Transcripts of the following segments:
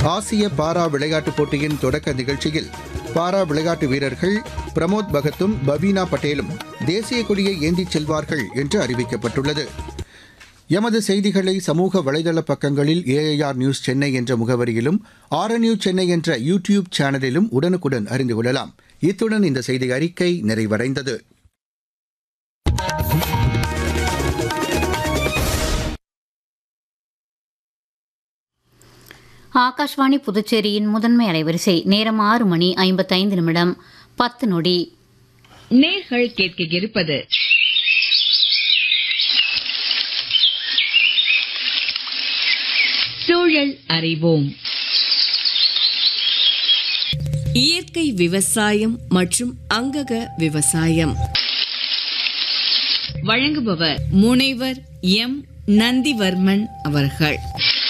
ஆசிய பாரா விளையாட்டுப் போட்டியின் தொடக்க நிகழ்ச்சியில் பாரா விளையாட்டு வீரர்கள் பிரமோத் பகத்தும் பவீனா பட்டேலும் தேசிய கொடியை ஏந்திச் செல்வார்கள் என்று அறிவிக்கப்பட்டுள்ளது எமது செய்திகளை சமூக வலைதள பக்கங்களில் ஏஐஆர் நியூஸ் சென்னை என்ற முகவரியிலும் ஆர்என்யூ சென்னை என்ற யூ டியூப் சேனலிலும் உடனுக்குடன் அறிந்து கொள்ளலாம் இத்துடன் இந்த செய்தி அறிக்கை நிறைவடைந்தது ஆகாஷ்வாணி புதுச்சேரியின் முதன்மை அலைவரிசை நேரம் ஆறு மணி ஐம்பத்தைந்து நிமிடம் பத்து நொடி நேர்கள் கேட்க இருப்பது சூழல் அறிவோம் இயற்கை விவசாயம் மற்றும் அங்கக விவசாயம் வழங்குபவர் முனைவர் எம் நந்திவர்மன் அவர்கள்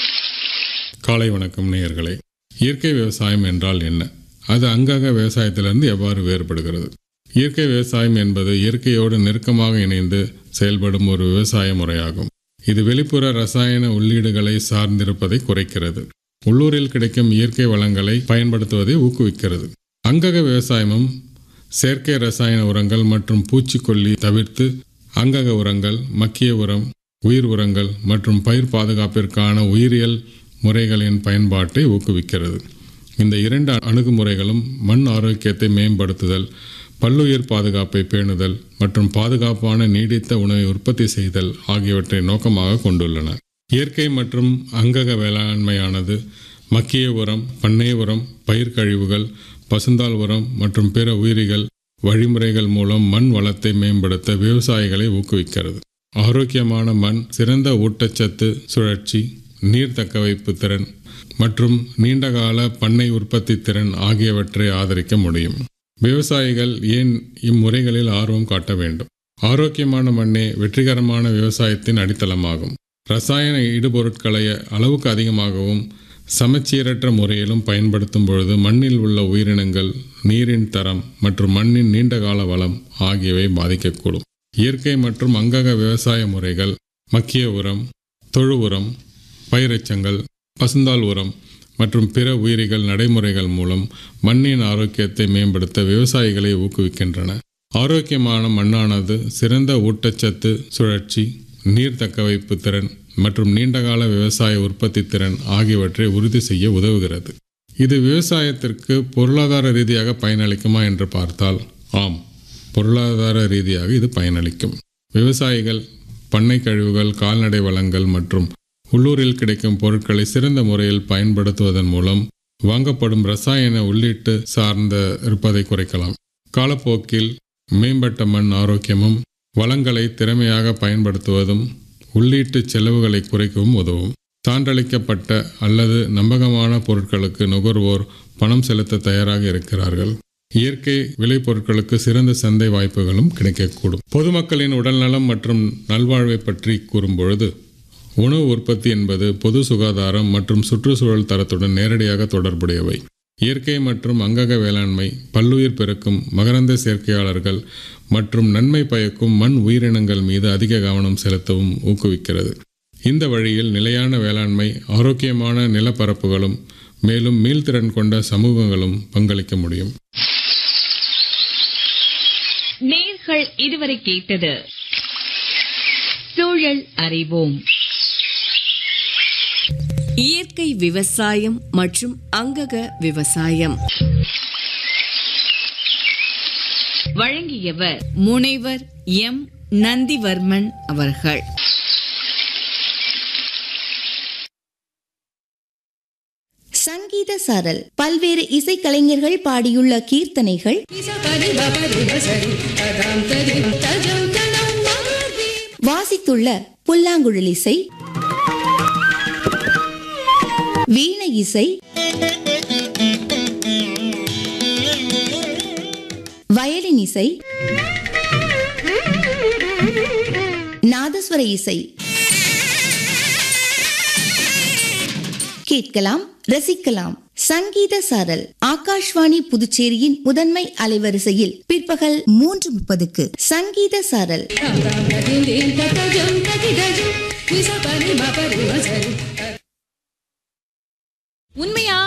காலை வணக்கம் நேயர்களே இயற்கை விவசாயம் என்றால் என்ன அது அங்கக விவசாயத்திலிருந்து எவ்வாறு வேறுபடுகிறது இயற்கை விவசாயம் என்பது இயற்கையோடு நெருக்கமாக இணைந்து செயல்படும் ஒரு விவசாய முறையாகும் இது வெளிப்புற ரசாயன உள்ளீடுகளை சார்ந்திருப்பதை குறைக்கிறது உள்ளூரில் கிடைக்கும் இயற்கை வளங்களை பயன்படுத்துவதை ஊக்குவிக்கிறது அங்கக விவசாயமும் செயற்கை ரசாயன உரங்கள் மற்றும் பூச்சிக்கொல்லி தவிர்த்து அங்கக உரங்கள் மக்கிய உரம் உயிர் உரங்கள் மற்றும் பயிர் பாதுகாப்பிற்கான உயிரியல் முறைகளின் பயன்பாட்டை ஊக்குவிக்கிறது இந்த இரண்டு அணுகுமுறைகளும் மண் ஆரோக்கியத்தை மேம்படுத்துதல் பல்லுயிர் பாதுகாப்பை பேணுதல் மற்றும் பாதுகாப்பான நீடித்த உணவை உற்பத்தி செய்தல் ஆகியவற்றை நோக்கமாக கொண்டுள்ளன இயற்கை மற்றும் அங்கக வேளாண்மையானது மக்கிய உரம் பண்ணை உரம் பயிர் கழிவுகள் பசுந்தாள் உரம் மற்றும் பிற உயிரிகள் வழிமுறைகள் மூலம் மண் வளத்தை மேம்படுத்த விவசாயிகளை ஊக்குவிக்கிறது ஆரோக்கியமான மண் சிறந்த ஊட்டச்சத்து சுழற்சி நீர் தக்கவைப்பு திறன் மற்றும் நீண்டகால பண்ணை உற்பத்தி திறன் ஆகியவற்றை ஆதரிக்க முடியும் விவசாயிகள் ஏன் இம்முறைகளில் ஆர்வம் காட்ட வேண்டும் ஆரோக்கியமான மண்ணே வெற்றிகரமான விவசாயத்தின் அடித்தளமாகும் ரசாயன இடுபொருட்களை அளவுக்கு அதிகமாகவும் சமச்சீரற்ற முறையிலும் பயன்படுத்தும் பொழுது மண்ணில் உள்ள உயிரினங்கள் நீரின் தரம் மற்றும் மண்ணின் நீண்டகால வளம் ஆகியவை பாதிக்கக்கூடும் இயற்கை மற்றும் அங்கக விவசாய முறைகள் மக்கிய உரம் தொழு உரம் பயிரெச்சங்கள் பசுந்தாள் உரம் மற்றும் பிற உயிரிகள் நடைமுறைகள் மூலம் மண்ணின் ஆரோக்கியத்தை மேம்படுத்த விவசாயிகளை ஊக்குவிக்கின்றன ஆரோக்கியமான மண்ணானது சிறந்த ஊட்டச்சத்து சுழற்சி நீர் தக்கவைப்பு திறன் மற்றும் நீண்டகால விவசாய உற்பத்தி திறன் ஆகியவற்றை உறுதி செய்ய உதவுகிறது இது விவசாயத்திற்கு பொருளாதார ரீதியாக பயனளிக்குமா என்று பார்த்தால் ஆம் பொருளாதார ரீதியாக இது பயனளிக்கும் விவசாயிகள் பண்ணை கழிவுகள் கால்நடை வளங்கள் மற்றும் உள்ளூரில் கிடைக்கும் பொருட்களை சிறந்த முறையில் பயன்படுத்துவதன் மூலம் வாங்கப்படும் ரசாயன உள்ளீட்டு சார்ந்த இருப்பதை குறைக்கலாம் காலப்போக்கில் மேம்பட்ட மண் ஆரோக்கியமும் வளங்களை திறமையாக பயன்படுத்துவதும் உள்ளீட்டு செலவுகளை குறைக்கவும் உதவும் சான்றளிக்கப்பட்ட அல்லது நம்பகமான பொருட்களுக்கு நுகர்வோர் பணம் செலுத்த தயாராக இருக்கிறார்கள் இயற்கை விளைபொருட்களுக்கு சிறந்த சந்தை வாய்ப்புகளும் கிடைக்கக்கூடும் பொதுமக்களின் உடல்நலம் மற்றும் நல்வாழ்வை பற்றி கூறும்பொழுது உணவு உற்பத்தி என்பது பொது சுகாதாரம் மற்றும் சுற்றுச்சூழல் தரத்துடன் நேரடியாக தொடர்புடையவை இயற்கை மற்றும் அங்கக வேளாண்மை பல்லுயிர் பெருக்கும் மகரந்த சேர்க்கையாளர்கள் மற்றும் நன்மை பயக்கும் மண் உயிரினங்கள் மீது அதிக கவனம் செலுத்தவும் ஊக்குவிக்கிறது இந்த வழியில் நிலையான வேளாண்மை ஆரோக்கியமான நிலப்பரப்புகளும் மேலும் மீள்திறன் கொண்ட சமூகங்களும் பங்களிக்க முடியும் நேர்கள் இதுவரை கேட்டது சூழல் அறிவோம் இயற்கை விவசாயம் மற்றும் அங்கக விவசாயம் வழங்கியவர் முனைவர் எம் நந்திவர்மன் அவர்கள் சங்கீத சாரல் பல்வேறு இசைக்கலைஞர்கள் பாடியுள்ள கீர்த்தனைகள் வாசித்துள்ள புல்லாங்குழல் இசை வீணை இசை வயலின் இசை நாதஸ்வர இசை கேட்கலாம் ரசிக்கலாம் சங்கீத சாரல் ஆகாஷ்வாணி புதுச்சேரியின் முதன்மை அலைவரிசையில் பிற்பகல் மூன்று முப்பதுக்கு சங்கீத சாரல் உண்மையா